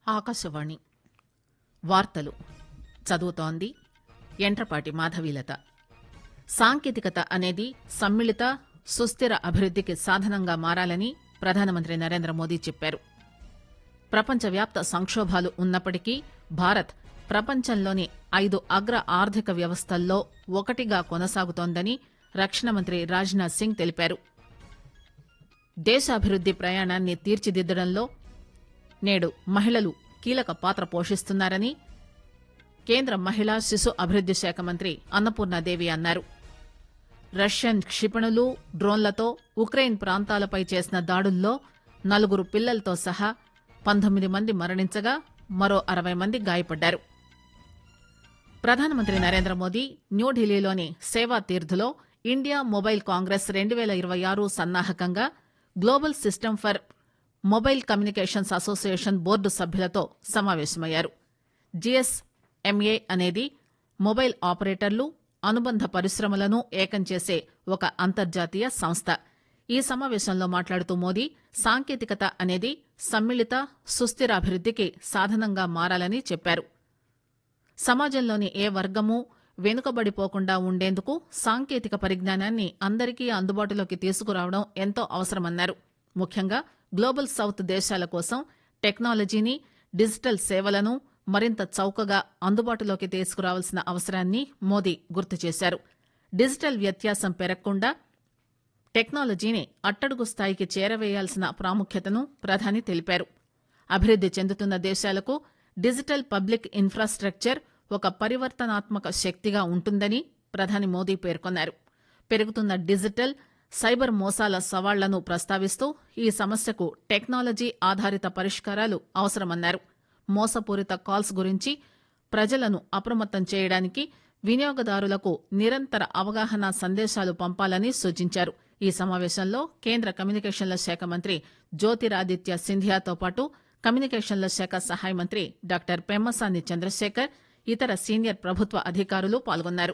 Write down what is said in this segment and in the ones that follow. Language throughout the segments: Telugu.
ఆకాశవాణి వార్తలు చదువుతోంది ఎంట్రపాటి మాధవీలత సాంకేతికత అనేది సమ్మిళిత సుస్థిర అభివృద్దికి సాధనంగా మారాలని ప్రధానమంత్రి నరేంద్ర మోదీ చెప్పారు ప్రపంచవ్యాప్త సంకోభాలు ఉన్నప్పటికీ భారత్ ప్రపంచంలోని ఐదు అగ్ర ఆర్థిక వ్యవస్థల్లో ఒకటిగా కొనసాగుతోందని రక్షణ మంత్రి రాజ్నాథ్ సింగ్ తెలిపారు దేశాభివృద్ది ప్రయాణాన్ని తీర్చిదిద్దడంలో నేడు మహిళలు కీలక పాత్ర పోషిస్తున్నారని కేంద్ర మహిళా శిశు అభివృద్ది శాఖ మంత్రి అన్నపూర్ణాదేవి అన్నారు రష్యన్ క్షిపణులు డ్రోన్లతో ఉక్రెయిన్ ప్రాంతాలపై చేసిన దాడుల్లో నలుగురు పిల్లలతో సహా పంతొమ్మిది మంది మరణించగా మరో అరవై మంది గాయపడ్డారు ప్రధానమంత్రి నరేంద్ర మోదీ న్యూఢిల్లీలోని సేవా తీర్థులో ఇండియా మొబైల్ కాంగ్రెస్ రెండు పేల ఇరవై ఆరు సన్నాహకంగా global system for mobile communications association board సభ్యులతో సమావేశమయ్యారు జిఎస్ఎంఏ అనేది మొబైల్ ఆపరేటర్లు అనుబంధ పరిశ్రమలను ఏకం చేసే ఒక అంతర్జాతీయ సంస్థ ఈ సమావేశంలో మాట్లాడుతూ మోదీ సాంకేతికత అనేది సమ్మిళిత సుస్థిర అభివృద్దికి సాధనంగా మారాలని చెప్పారు సమాజంలోని ఏ వర్గము వెనుకబడిపోకుండా ఉండేందుకు సాంకేతిక పరిజ్ఞానాన్ని అందరికీ అందుబాటులోకి తీసుకురావడం ఎంతో అవసరమన్నారు ముఖ్యంగా గ్లోబల్ సౌత్ దేశాల కోసం టెక్నాలజీని డిజిటల్ సేవలను మరింత చౌకగా అందుబాటులోకి తీసుకురావాల్సిన అవసరాన్ని మోదీ గుర్తు చేశారు డిజిటల్ వ్యత్యాసం పెరగకుండా టెక్నాలజీని అట్టడుగు స్థాయికి చేరవేయాల్సిన ప్రాముఖ్యతను ప్రధాని తెలిపారు అభివృద్ది చెందుతున్న దేశాలకు డిజిటల్ పబ్లిక్ ఇన్ఫ్రాస్ట్రక్చర్ ఒక పరివర్తనాత్మక శక్తిగా ఉంటుందని ప్రధాని మోదీ పేర్కొన్నారు పెరుగుతున్న డిజిటల్ సైబర్ మోసాల సవాళ్లను ప్రస్తావిస్తూ ఈ సమస్యకు టెక్నాలజీ ఆధారిత పరిష్కారాలు అవసరమన్నారు మోసపూరిత కాల్స్ గురించి ప్రజలను అప్రమత్తం చేయడానికి వినియోగదారులకు నిరంతర అవగాహన సందేశాలు పంపాలని సూచించారు ఈ సమావేశంలో కేంద్ర కమ్యూనికేషన్ల శాఖ మంత్రి జ్యోతిరాదిత్య సింధియాతో పాటు కమ్యూనికేషన్ల శాఖ సహాయ మంత్రి డాక్టర్ పెమ్మసాని చంద్రశేఖర్ ఇతర సీనియర్ ప్రభుత్వ అధికారులు పాల్గొన్నారు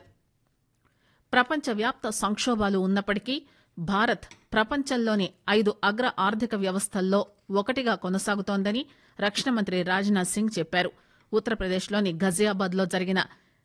ప్రపంచవ్యాప్త సంకోభాలు ఉన్నప్పటికీ భారత్ ప్రపంచంలోని ఐదు అగ్ర ఆర్థిక వ్యవస్థల్లో ఒకటిగా కొనసాగుతోందని రక్షణ మంత్రి రాజ్నాథ్ సింగ్ చెప్పారు ఉత్తరప్రదేశ్లోని ఘజియాబాద్ లో జరిగిన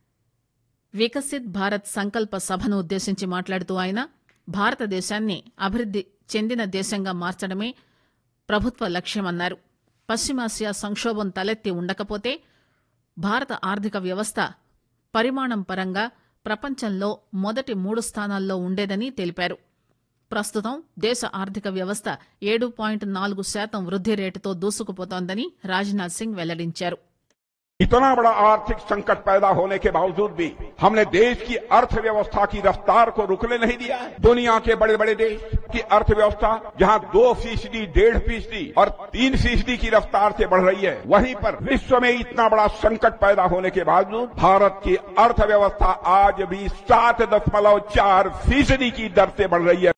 వికసిత్ భారత్ సంకల్ప సభను ఉద్దేశించి మాట్లాడుతూ ఆయన భారతదేశాన్ని అభివృద్ది చెందిన దేశంగా మార్చడమే ప్రభుత్వ లక్ష్యమన్నారు పశ్చిమాసియా సంక్షోభం తలెత్తి ఉండకపోతే భారత ఆర్థిక వ్యవస్థ పరిమాణం పరంగా ప్రపంచంలో మొదటి మూడు స్థానాల్లో ఉండేదని తెలిపారు ప్రస్తుతం దేశ ఆర్థిక వ్యవస్థ ఏడు పాయింట్ నాలుగు శాతం వృద్ది రేటుతో దూసుకుపోతోందని రాజ్నాథ్ సింగ్ వెల్లడించారు इतना बड़ा आर्थिक संकट पैदा होने के बावजूद भी हमने देश की अर्थव्यवस्था की रफ्तार को रुकने नहीं दिया है दुनिया के बड़े बड़े देश की अर्थव्यवस्था जहां दो फीसदी डेढ़ फीसदी और तीन फीसदी की रफ्तार से बढ़ रही है वहीं पर विश्व में इतना बड़ा संकट पैदा होने के बावजूद भारत की अर्थव्यवस्था आज भी सात दशमलव चार फीसदी की दर से बढ़ रही है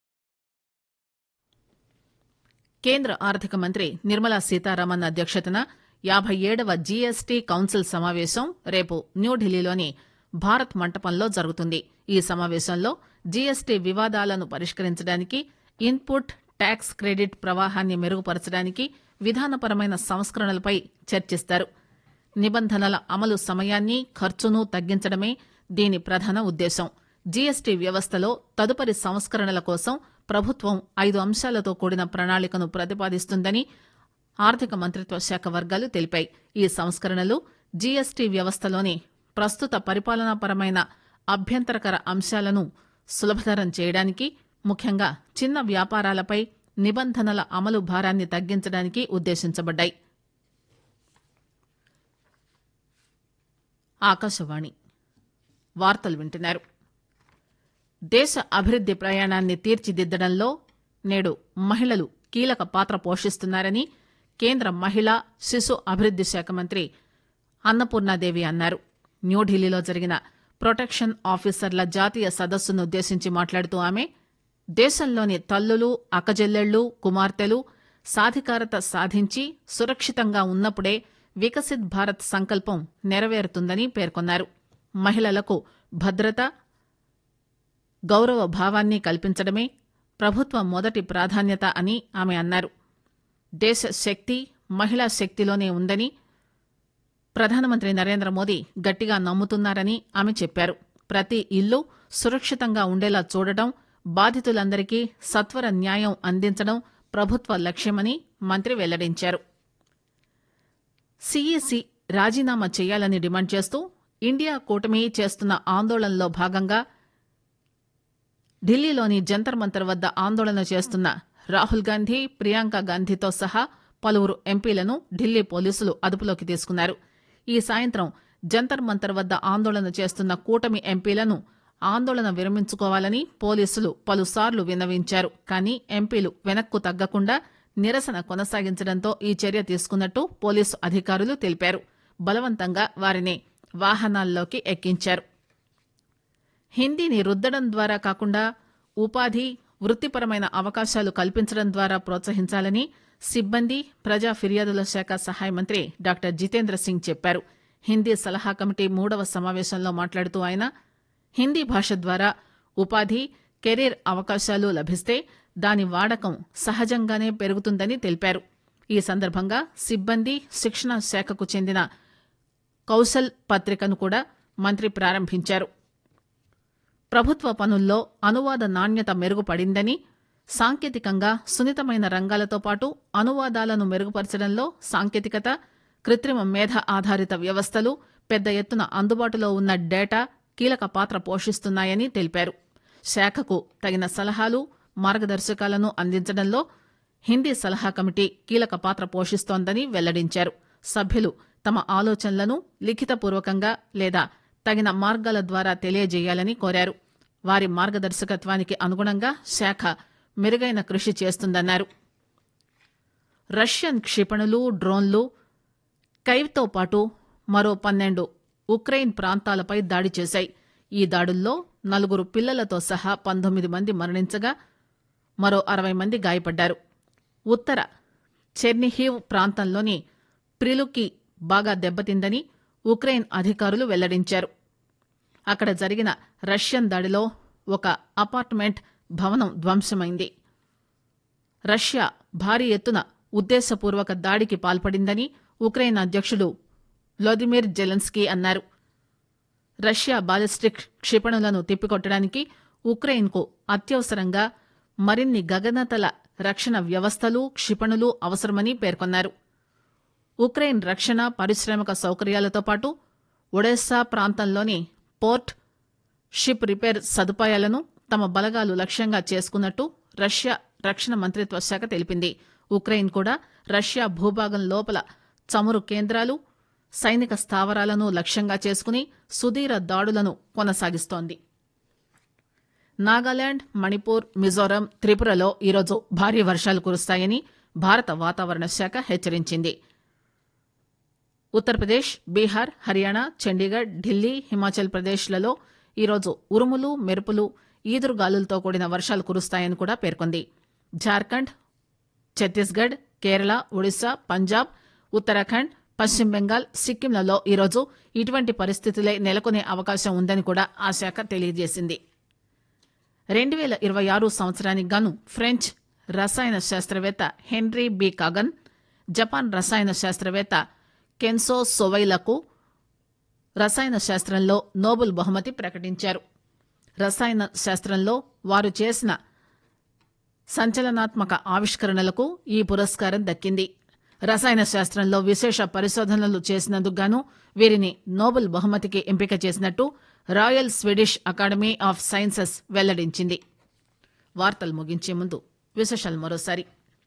కేంద్ర ఆర్థిక మంత్రి నిర్మలా సీతారామన్ అధ్యక్షతన యాభై ఏడవ జీఎస్టీ కౌన్సిల్ సమావేశం రేపు న్యూఢిల్లీలోని భారత్ మంటపంలో జరుగుతుంది ఈ సమావేశంలో జీఎస్టీ వివాదాలను పరిష్కరించడానికి ఇన్పుట్ ట్యాక్స్ క్రెడిట్ ప్రవాహాన్ని మెరుగుపరచడానికి విధానపరమైన సంస్కరణలపై చర్చిస్తారు నిబంధనల అమలు సమయాన్ని ఖర్చును తగ్గించడమే దీని ప్రధాన ఉద్దేశం జీఎస్టీ వ్యవస్థలో తదుపరి సంస్కరణల కోసం ప్రభుత్వం ఐదు అంశాలతో కూడిన ప్రణాళికను ప్రతిపాదిస్తుందని ఆర్థిక మంత్రిత్వ శాఖ వర్గాలు తెలిపాయి ఈ సంస్కరణలు జీఎస్టీ వ్యవస్థలోని ప్రస్తుత పరిపాలనాపరమైన అభ్యంతరకర అంశాలను సులభతరం చేయడానికి ముఖ్యంగా చిన్న వ్యాపారాలపై నిబంధనల అమలు భారాన్ని తగ్గించడానికి ఉద్దేశించబడ్డాయి ఆకాశవాణి వార్తలు వింటున్నారు దేశ అభివృద్ది ప్రయాణాన్ని తీర్చిదిద్దడంలో నేడు మహిళలు కీలక పాత్ర పోషిస్తున్నారని కేంద్ర మహిళా శిశు అభివృద్ది శాఖ మంత్రి అన్నపూర్ణాదేవి అన్నారు న్యూఢిల్లీలో జరిగిన ప్రొటెక్షన్ ఆఫీసర్ల జాతీయ సదస్సును ఉద్దేశించి మాట్లాడుతూ ఆమె దేశంలోని తల్లులు అక్కజెల్లెళ్లు కుమార్తెలు సాధికారత సాధించి సురక్షితంగా ఉన్నప్పుడే వికసిత్ భారత్ సంకల్పం నెరవేరుతుందని పేర్కొన్నారు మహిళలకు భద్రత గౌరవ భావాన్ని కల్పించడమే ప్రభుత్వ మొదటి ప్రాధాన్యత అని ఆమె అన్నారు దేశ శక్తి మహిళా శక్తిలోనే ఉందని ప్రధానమంత్రి నరేంద్ర మోదీ గట్టిగా నమ్ముతున్నారని ఆమె చెప్పారు ప్రతి ఇల్లు సురక్షితంగా ఉండేలా చూడటం బాధితులందరికీ సత్వర న్యాయం అందించడం ప్రభుత్వ లక్ష్యమని మంత్రి వెల్లడించారు సీఈసీ రాజీనామా చేయాలని డిమాండ్ చేస్తూ ఇండియా కూటమి చేస్తున్న ఆందోళనలో భాగంగా ఢిల్లీలోని జంతర్ మంతర్ వద్ద ఆందోళన చేస్తున్న రాహుల్ గాంధీ ప్రియాంక గాంధీతో సహా పలువురు ఎంపీలను ఢిల్లీ పోలీసులు అదుపులోకి తీసుకున్నారు ఈ సాయంత్రం జంతర్ మంతర్ వద్ద ఆందోళన చేస్తున్న కూటమి ఎంపీలను ఆందోళన విరమించుకోవాలని పోలీసులు పలుసార్లు విన్నవించారు కానీ ఎంపీలు వెనక్కు తగ్గకుండా నిరసన కొనసాగించడంతో ఈ చర్య తీసుకున్నట్టు పోలీసు అధికారులు తెలిపారు బలవంతంగా వారిని వాహనాల్లోకి ఎక్కించారు హిందీని రుద్దడం ద్వారా కాకుండా ఉపాధి వృత్తిపరమైన అవకాశాలు కల్పించడం ద్వారా ప్రోత్సహించాలని సిబ్బంది ప్రజా ఫిర్యాదుల శాఖ సహాయ మంత్రి డాక్టర్ జితేంద్ర సింగ్ చెప్పారు హిందీ సలహా కమిటీ మూడవ సమావేశంలో మాట్లాడుతూ ఆయన హిందీ భాష ద్వారా ఉపాధి కెరీర్ అవకాశాలు లభిస్తే దాని వాడకం సహజంగానే పెరుగుతుందని తెలిపారు ఈ సందర్భంగా సిబ్బంది శిక్షణ శాఖకు చెందిన కౌశల్ పత్రికను కూడా మంత్రి ప్రారంభించారు ప్రభుత్వ పనుల్లో అనువాద నాణ్యత మెరుగుపడిందని సాంకేతికంగా సున్నితమైన రంగాలతో పాటు అనువాదాలను మెరుగుపరచడంలో సాంకేతికత కృత్రిమ మేధ ఆధారిత వ్యవస్థలు పెద్ద ఎత్తున అందుబాటులో ఉన్న డేటా కీలక పాత్ర పోషిస్తున్నాయని తెలిపారు శాఖకు తగిన సలహాలు మార్గదర్శకాలను అందించడంలో హిందీ సలహా కమిటీ కీలక పాత్ర పోషిస్తోందని వెల్లడించారు సభ్యులు తమ ఆలోచనలను లిఖితపూర్వకంగా లేదా తగిన మార్గాల ద్వారా తెలియజేయాలని కోరారు వారి మార్గదర్శకత్వానికి అనుగుణంగా శాఖ మెరుగైన కృషి చేస్తుందన్నారు రష్యన్ క్షిపణులు డ్రోన్లు కైవ్తో పాటు మరో పన్నెండు ఉక్రెయిన్ ప్రాంతాలపై దాడి చేశాయి ఈ దాడుల్లో నలుగురు పిల్లలతో సహా పంతొమ్మిది మంది మరణించగా మరో అరవై మంది గాయపడ్డారు ఉత్తర చెర్నిహీవ్ ప్రాంతంలోని ప్రిలుకి బాగా దెబ్బతిందని ఉక్రెయిన్ అధికారులు వెల్లడించారు అక్కడ జరిగిన రష్యన్ దాడిలో ఒక అపార్ట్మెంట్ భవనం ధ్వంసమైంది రష్యా భారీ ఎత్తున ఉద్దేశపూర్వక దాడికి పాల్పడిందని ఉక్రెయిన్ అధ్యక్షుడు వ్లాదిమిర్ జెలెన్స్కీ అన్నారు రష్యా బాలిస్టిక్ క్షిపణులను తిప్పికొట్టడానికి ఉక్రెయిన్కు అత్యవసరంగా మరిన్ని గగనతల రక్షణ వ్యవస్థలు క్షిపణులు అవసరమని పేర్కొన్నారు ఉక్రెయిన్ రక్షణ పారిశ్రామిక సౌకర్యాలతో పాటు ఒడెస్సా ప్రాంతంలోని పోర్ట్ షిప్ రిపేర్ సదుపాయాలను తమ బలగాలు లక్ష్యంగా చేసుకున్నట్టు రష్యా రక్షణ మంత్రిత్వ శాఖ తెలిపింది ఉక్రెయిన్ కూడా రష్యా భూభాగం లోపల చమురు కేంద్రాలు సైనిక స్థావరాలను లక్ష్యంగా చేసుకుని సుదీర దాడులను కొనసాగిస్తోంది నాగాలాండ్ మణిపూర్ మిజోరాం త్రిపురలో ఈరోజు భారీ వర్షాలు కురుస్తాయని భారత వాతావరణ శాఖ హెచ్చరించింది ఉత్తరప్రదేశ్ బీహార్ హర్యానా చండీగఢ్ ఢిల్లీ హిమాచల్ ప్రదేశ్లలో ఈరోజు ఉరుములు మెరుపులు ఈదురుగాలులతో కూడిన వర్షాలు కురుస్తాయని కూడా పేర్కొంది జార్ఖండ్ ఛత్తీస్గఢ్ కేరళ ఒడిశా పంజాబ్ ఉత్తరాఖండ్ పశ్చిమ బెంగాల్ సిక్కింలలో ఈరోజు ఇటువంటి పరిస్థితులే నెలకొనే అవకాశం ఉందని కూడా ఆ శాఖ తెలియజేసింది రెండు పేల ఇరవై ఆరు సంవత్సరానికి గాను ఫ్రెంచ్ రసాయన శాస్త్రవేత్త హెన్రీ బి కాగన్ జపాన్ రసాయన శాస్త్రవేత్త కెన్సో సొవైలకు రసాయన శాస్త్రంలో నోబెల్ బహుమతి ప్రకటించారు రసాయన శాస్త్రంలో వారు చేసిన సంచలనాత్మక ఆవిష్కరణలకు ఈ పురస్కారం దక్కింది రసాయన శాస్త్రంలో విశేష పరిశోధనలు చేసినందుకు గాను వీరిని నోబెల్ బహుమతికి ఎంపిక చేసినట్టు Royal Swedish Academy of Sciences వెల్లడించింది వార్తలు ముగించే ముందు విశేషాలు మరోసారి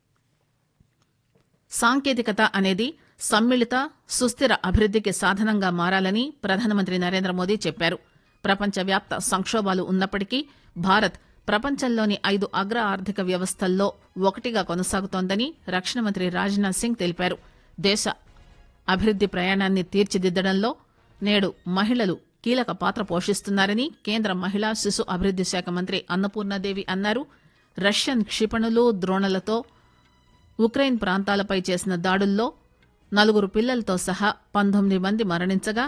సాంకేతికత అనేది సమ్మిళిత సుస్థిర అభివృద్దికి సాధనంగా మారాలని ప్రధానమంత్రి నరేంద్ర మోదీ చెప్పారు ప్రపంచవ్యాప్త సంక్షోభాలు ఉన్నప్పటికీ భారత్ ప్రపంచంలోని ఐదు అగ్ర ఆర్థిక వ్యవస్థల్లో ఒకటిగా కొనసాగుతోందని రక్షణ మంత్రి రాజ్నాథ్ సింగ్ తెలిపారు దేశ అభివృద్ది ప్రయాణాన్ని తీర్చిదిద్దడంలో నేడు మహిళలు కీలక పాత్ర పోషిస్తున్నారని కేంద్ర మహిళా శిశు అభివృద్ది శాఖ మంత్రి అన్నపూర్ణాదేవి అన్నారు రష్యన్ క్షిపణులు ద్రోణులతో ఉక్రెయిన్ ప్రాంతాలపై చేసిన దాడుల్లో నలుగురు పిల్లలతో సహా పంతొమ్మిది మంది మరణించగా